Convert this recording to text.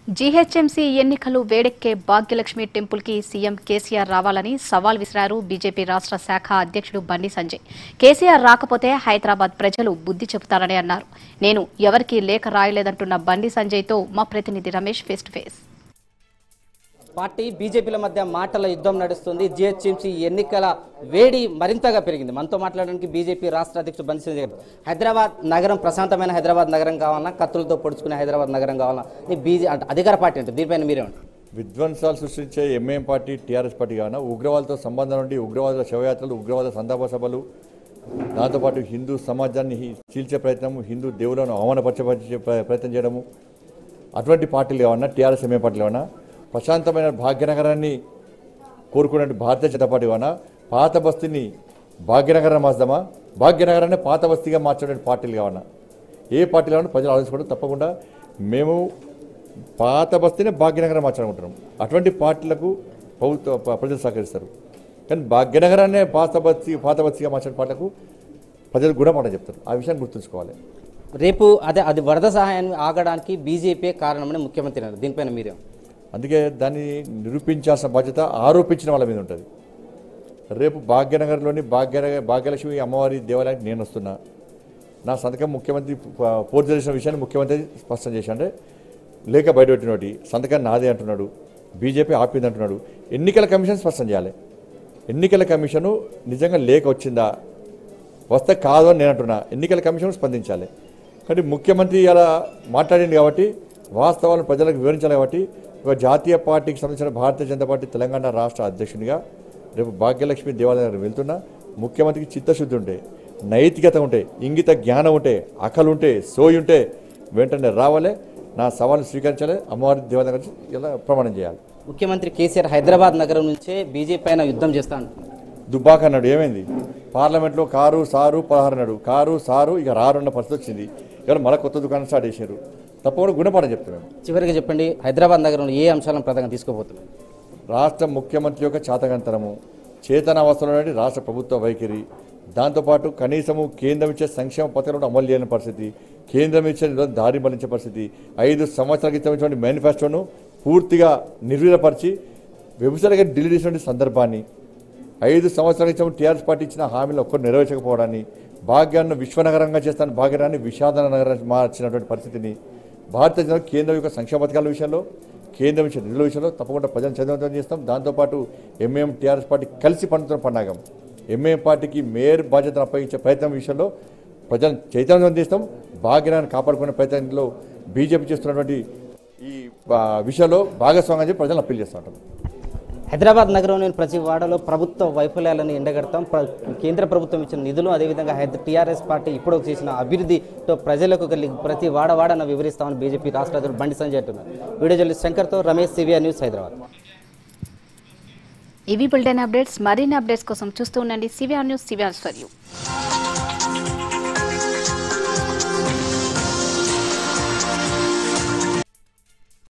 GHMC ఎన్నికలు వేడెక్కే భాగ్యలక్ష్మి టెంపుల్కి CM KCR రావాలని సవాల్ విసిరారు బీజేపీ రాష్ట్ర శాఖ అధ్యక్షుడు బండి సంజయ్ కేసీఆర్ రాకపోతే హైదరాబాద్ ప్రజలు బుద్ధి చెబుతారని అన్నారు నేను ఎవరికీ లేఖ రాయలేదంటున్న బండి సంజయ్తో మా ప్రతినిధి Ramesh face to face party బీజేపీల మధ్య మాటల యుద్ధం నడుస్తుంది జిహెచ్ఎంసీ ఎన్నికల వేడి మరింతగా పెరిగింది మనతో మాట్లాడడానికి బీజేపీ రాష్ట్ర అధ్యక్షుడు బండి సంజయ్ గారు హైదరాబాద్ నగరం ప్రశాంతమైన హైదరాబాద్ నగరం కావాలన్నా కత్తులతో పొడుచుకునే హైదరాబాద్ నగరం కావాలన్నా ఈ బీజే అంటే అధికార పార్టీ అంటే దీనిపైన మీరేమంటారు విధ్వంసాలు సృష్టించే ఎంఏఎం పార్టీ టీఆర్ఎస్ పార్టీ కావున ఉగ్రవాదులతో సంబంధం నుండి ఉగ్రవాదుల శవయాత్రలు ఉగ్రవాద సంతాప సభలు దాంతోపాటు హిందూ సమాజాన్ని హి- చీల్చే ప్రయత్నం హిందూ దేవులను అవమానపరచే ప్ర- ప్రయత్నం చేయడము అటువంటి పార్టీలు కావన్నా టీఆర్ఎస్ ఎంఏ పార్టీలు కావన్నా ప్రశాంతమైన భాగ్యనగరాన్ని కోరుకునే భారతీయ జనతా పార్టీ కావన్నా పాత బస్తీని భాగ్యనగరం మార్చుదామా భాగ్యనగరాన్ని పాత బస్తీగా మార్చే పార్టీలు కావన్నా ఏ పార్టీలు కావాలన్నా ప్రజలు ఆలోచించుకోవడం తప్పకుండా మేము పాత బస్తీనే భాగ్యనగరం మార్చాలనుకుంటున్నాం అటువంటి పార్టీలకు ప్రభుత్వ ప- ప్రజలు సహకరిస్తారు కానీ భాగ్యనగరాన్ని పాత బస్తీ పాత బస్తీగా మార్చిన పార్టీలకు ప్రజలు గుణపాఠం చెప్తారు ఆ విషయాన్ని గుర్తుంచుకోవాలి రేపు అదే అది వరద సహాయాన్ని ఆగడానికి బీజేపీ కారణమని ముఖ్యమంత్రి అన్నారు దీనిపైన మీరేం అందుకే దాన్ని నిరూపించాల్సిన బాధ్యత ఆరోపించిన వాళ్ళ మీద ఉంటుంది రేపు భాగ్యనగర్లోని భాగ్య భాగ్యలక్ష్మి అమ్మవారి దేవాలయానికి నేను వస్తున్నా నా సంతకం ముఖ్యమంత్రి ప- పూర్తి చేసిన విషయాన్ని ముఖ్యమంత్రి స్పష్టం చేసి అంటే లేక బయటపెట్టినోటి సంతకం నాదే అంటున్నాడు బీజేపీ ఆపింది అంటున్నాడు ఎన్నికల కమిషన్ స్పష్టం చేయాలి ఎన్నికల కమిషను నిజంగా లేక వచ్చిందా వస్తే కాదు అని నేను అంటున్నా ఎన్నికల కమిషన్ స్పందించాలి కానీ ముఖ్యమంత్రి ఇలా మాట్లాడింది కాబట్టి వాస్తవాలను ప్రజలకు వివరించాలి కాబట్టి ఒక జాతీయ పార్టీకి సంబంధించిన భారతీయ జనతా పార్టీ తెలంగాణ రాష్ట్ర అధ్యక్షునిగా రేపు భాగ్యలక్ష్మి దేవాలయం దగ్గరికి వెళ్తున్నా ముఖ్యమంత్రికి చిత్తశుద్ధి ఉంటే నైతికత ఉంటే ఇంగిత జ్ఞానం ఉంటే అకలు ఉంటే సోయి ఉంటే వెంటనే రావాలి నా సవాల్ని స్వీకరించాలి అమ్మవారి దేవాలయం గురించి ఇలా ప్రమాణం చేయాలి ముఖ్యమంత్రి కేసీఆర్ హైదరాబాద్ నగరం నుంచే బీజేపీ పైన యుద్ధం చేస్తా అంటున్నారు దుబ్బాక అన్నాడు ఏమైంది పార్లమెంట్లో కారు సారు పదహారు అన్నాడు కారు సారు ఇక రారున్న పరిస్థితి వచ్చింది ఇవాళ మళ్ళీ కొత్త దుకాణం స్టార్ట్ చేశారు తప్పకుండా గుణపాఠం చెప్తున్నాం చివరిగా చెప్పండి హైదరాబాద్ నగరంలో ఏ అంశాలను ప్రధానంగా తీసుకోబోతున్నారు రాష్ట్ర ముఖ్యమంత్రి యొక్క చాతకంతరము చేతనావస్థలో రాష్ట్ర ప్రభుత్వ వైఖరి దాంతోపాటు కనీసము కేంద్రం ఇచ్చే సంక్షేమ పథకాలను అమలు చేయని పరిస్థితి కేంద్రం ఇచ్చే నిధులను దారి మళ్లించే పరిస్థితి ఐదు సంవత్సరాల క్రితం ఇచ్చినటువంటి మేనిఫెస్టోను పూర్తిగా నిర్వీర్యపరిచి వెబ్సైట్గా డిలీట్ చేసినటువంటి సందర్భాన్ని ఐదు సంవత్సరాల క్రితం టీఆర్ఎస్ పార్టీ ఇచ్చిన హామీలు ఒక్కరు నెరవేర్చకపోవడాన్ని భాగ్యాన్ని విశ్వనగరంగా చేస్తాను భాగ్యాన్ని విషాద నగరం మార్చినటువంటి పరిస్థితిని భారతీయ జనతా కేంద్రం యొక్క సంక్షేమ పథకాల విషయంలో కేంద్రం ఇచ్చిన నిధుల విషయంలో తప్పకుండా ప్రజలను చదివంతం చేస్తాం దాంతోపాటు ఎంఏఎం టీఆర్ఎస్ పార్టీ కలిసి పండుతున్న పండాగం ఎంఏఎం పార్టీకి మేయర్ బాధ్యతను అప్పగించే ప్రయత్నం విషయంలో ప్రజలను చైతన్యం చేస్తాం భాగ్యాన్ని కాపాడుకునే ప్రయత్నంలో బీజేపీ చేస్తున్నటువంటి ఈ ఆ, విషయంలో భాగస్వామ్యం చెప్పి ప్రజలను అప్పీల్ చేస్తూ ఉంటాం హైదరాబాద్ నగరంలోని ప్రతి వాడలో ప్రభుత్వ వైఫల్యాలను ఎండగడతాం ప్ర- కేంద్ర ప్రభుత్వం ఇచ్చిన నిధులు అదేవిధంగా హైద టీఆర్ఎస్ పార్టీ ఇప్పుడు చేసిన అభివృద్ధితో ప్రజలకు కలిగి ప్రతి వాడవాడన వివరిస్తామని బీజేపీ రాష్ట్ర అధ్యక్షుడు బండి సంజయ్ అంటున్నారు వీడియో జర్నలిస్ట్ శంకర్తో రమేష్ సివిఆర్ న్యూస్ హైదరాబాద్ ఇవి బులెటిన్ అప్డేట్స్ మరిన్ని అప్డేట్స్ కోసం చూస్తూ ఉండండి CVR news CVR for you